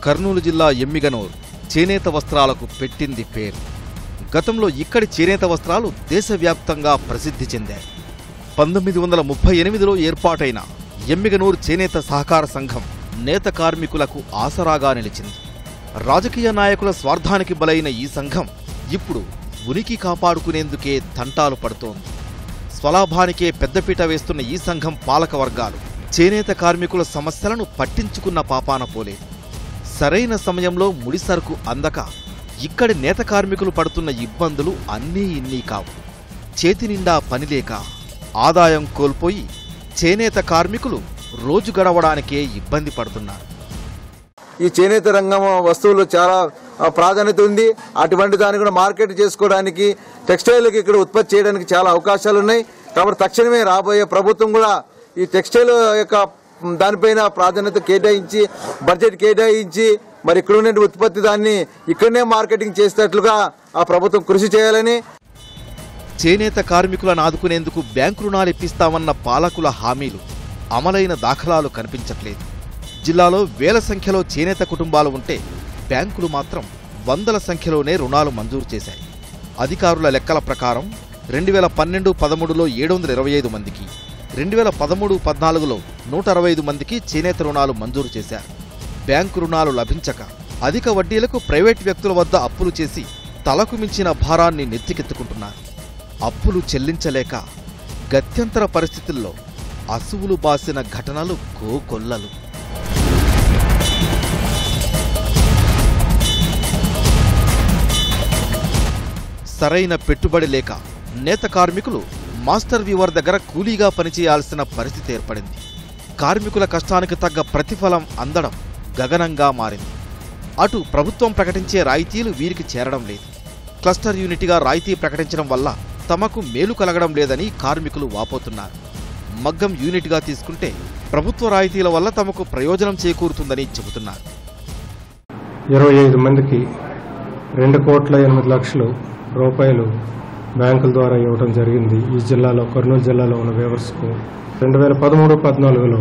కర్నూలు జిల్లా ఎమ్మిగనూరు చేనేత వస్త్రాలకు పెట్టింది పేరు గతంలో ఇక్కడి చేనేత వస్త్రాలు దేశవ్యాప్తంగా ప్రసిద్ధి చెందాయి పంతొమ్మిది వందల ముప్పై ఎనిమిదిలో ఏర్పాటైన ఎమ్మిగనూరు చేనేత సహకార సంఘం నేత కార్మికులకు ఆసరాగా నిలిచింది రాజకీయ నాయకుల స్వార్థానికి బలైన ఈ సంఘం ఇప్పుడు ఉనికి కాపాడుకునేందుకే తంటాలు పడుతోంది స్వలాభానికే పెద్దపీట వేస్తున్న ఈ సంఘం పాలక వర్గాలు చేనేత కార్మికుల సమస్యలను పట్టించుకున్న పాపాన పోలేదు సరైన సమయంలో ముడిసరుకు అందక ఇక్కడి నేత కార్మికులు పడుతున్న ఇబ్బందులు అన్నీ ఇన్నీ కావు చేతి నిండా పనిలేక ఆదాయం కోల్పోయి చేనేత కార్మికులు రోజు గడవడానికే ఇబ్బంది పడుతున్నారు ఈ చేనేత రంగం వస్తువులు చాలా ఆ, ప్రాధాన్యత ఉంది అటువంటి దాన్ని కూడా మార్కెట్ చేసుకోవడానికి టెక్స్టైల్కి ఇక్కడ ఉత్పత్తి చేయడానికి చాలా అవకాశాలు ఉన్నాయి కాబట్టి తక్షణమే రాబోయే ప్రభుత్వం కూడా ఈ టెక్స్టైల్ యొక్క మ్, దానిపైన ప్రాధాన్యత కేటాయించి బడ్జెట్ కేటాయించి మరి ఇక్కడ ఉన్న ఉత్పత్తి దాన్ని ఇక్కడనే మార్కెటింగ్ చేసేటట్లుగా ఆ ప్రభుత్వం కృషి చేయాలని చేనేత కార్మికులను ఆదుకునేందుకు బ్యాంకు రుణాలు ఇప్పిస్తామన్న పాలకుల హామీలు అమలైన దాఖలాలు కనిపించట్లేదు జిల్లాలో వేల సంఖ్యలో చేనేత కుటుంబాలు ఉంటే బ్యాంకులు మాత్రం వందల సంఖ్యలోనే రుణాలు మంజూరు చేశాయి అధికారుల లెక్కల ప్రకారం రెండు వేల పన్నెండు పదమూడులో ఏడు వందల ఇరవై ఐదు మందికి రెండు వేల పదమూడు పద్నాలుగులో నూట అరవై ఐదు మందికి చేనేత రుణాలు మంజూరు చేశారు బ్యాంకు రుణాలు లభించక అధిక వడ్డీలకు ప్రైవేట్ వ్యక్తుల వద్ద అప్పులు చేసి తలకు మించిన భారాన్ని నెత్తికెత్తుకుంటున్నారు అప్పులు చెల్లించలేక గత్యంతర పరిస్థితుల్లో అసువులు బాసిన ఘటనలు కోకొల్లలు సరైన పెట్టుబడి లేక నేత కార్మికులు మాస్టర్ వీవర్ దగ్గర కూలీగా పనిచేయాల్సిన పరిస్థితి ఏర్పడింది కార్మికుల కష్టానికి తగ్గ ప్రతిఫలం అందడం గగనంగా మారింది అటు ప్రభుత్వం ప్రకటించే రాయితీలు వీరికి చేరడం లేదు క్లస్టర్ యూనిట్గా రాయితీ ప్రకటించడం వల్ల తమకు మేలు కలగడం లేదని కార్మికులు వాపోతున్నారు మగ్గం యూనిట్గా తీసుకుంటే ప్రభుత్వ రాయితీల వల్ల తమకు ప్రయోజనం చేకూరుతుందని చెబుతున్నారు ఇరవై ఐదు మందికి రెండు కోట్ల ఎనిమిది లక్షలు రూపాయలు బ్యాంకుల ద్వారా ఇవ్వడం జరిగింది ఈ జిల్లాలో కర్నూలు జిల్లాలో ఉన్న వేవర్స్కు రెండు వేల పదమూడు పద్నాలుగులో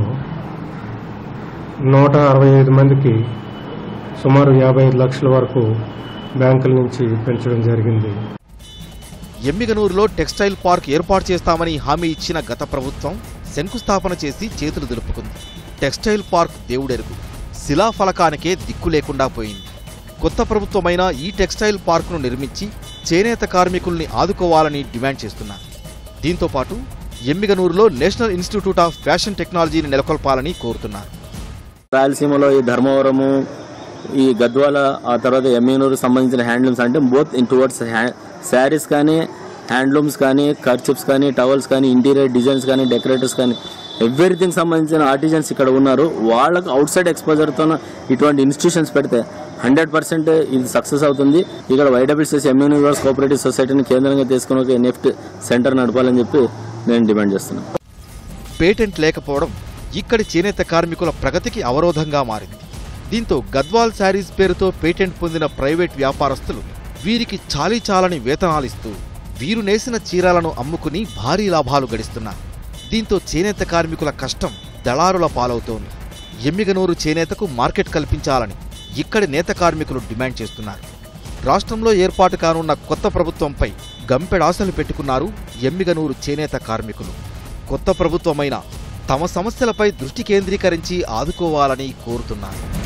నూట అరవై ఐదు మందికి సుమారు యాభై ఐదు లక్షల వరకు బ్యాంకుల నుంచి పెంచడం జరిగింది ఎమ్మిగనూరులో టెక్స్టైల్ పార్క్ ఏర్పాటు చేస్తామని హామీ ఇచ్చిన గత ప్రభుత్వం శంకుస్థాపన చేసి చేతులు దులుపుకుంది టెక్స్టైల్ పార్క్ దేవుడెరుగు శిలాఫలకానికే దిక్కు లేకుండా పోయింది కొత్త ప్రభుత్వమైన ఈ టెక్స్టైల్ పార్కును నిర్మించి చేనేత కార్మికుల్ని ఆదుకోవాలని డిమాండ్ చేస్తున్నారు దీంతో పాటు ఎమ్మిగనూరులో నేషనల్ ఇన్స్టిట్యూట్ ఆఫ్ ఫ్యాషన్ టెక్నాలజీని నెలకొల్పాలని కోరుతున్నారు రాయలసీమలో ఈ ధర్మవరము ఈ గద్వాల ఆ తర్వాత ఎమ్మెనూరు సంబంధించిన హ్యాండ్లూమ్స్ అంటే బోత్ ఇన్ టువర్డ్స్ శారీస్ కానీ హ్యాండ్లూమ్స్ కానీ కర్చిప్స్ కానీ టవల్స్ కానీ ఇంటీరియర్ డిజైన్స్ కానీ డెకరేటర్స్ కానీ ఎవ్రీథింగ్ సంబంధించిన ఆర్టిజన్స్ ఇక్కడ ఉన్నారు వాళ్ళకు అవుట్ సైడ్ ఎక్స్పోజర్తో ఇటువంటి ఇన్స్టిట్యూషన్స్ పెడితే హండ్రెడ్ పర్సెంట్ ఇది సక్సెస్ అవుతుంది ఇక్కడ వైడబ్ల్యూసీఎస్ ఎంఎన్ యూనివర్స్ కోఆపరేటివ్ సొసైటీని కేంద్రంగా తీసుకుని ఒక నెఫ్ట్ సెంటర్ నడపాలని చెప్పి నేను డిమాండ్ చేస్తున్నాను పేటెంట్ లేకపోవడం ఇక్కడి చేనేత కార్మికుల ప్రగతికి అవరోధంగా మారింది దీంతో గద్వాల్ శారీస్ పేరుతో పేటెంట్ పొందిన ప్రైవేట్ వ్యాపారస్తులు వీరికి చాలీ చాలని వేతనాలిస్తూ వీరు నేసిన చీరలను అమ్ముకుని భారీ లాభాలు గడిస్తున్నారు దీంతో చేనేత కార్మికుల కష్టం దళారుల పాలవుతోంది ఎమ్మిగనూరు చేనేతకు మార్కెట్ కల్పించాలని ఇక్కడి నేత కార్మికులు డిమాండ్ చేస్తున్నారు రాష్ట్రంలో ఏర్పాటు కానున్న కొత్త ప్రభుత్వంపై గంపెడాసలు పెట్టుకున్నారు ఎమ్మిగనూరు చేనేత కార్మికులు కొత్త ప్రభుత్వమైన తమ సమస్యలపై దృష్టి కేంద్రీకరించి ఆదుకోవాలని కోరుతున్నారు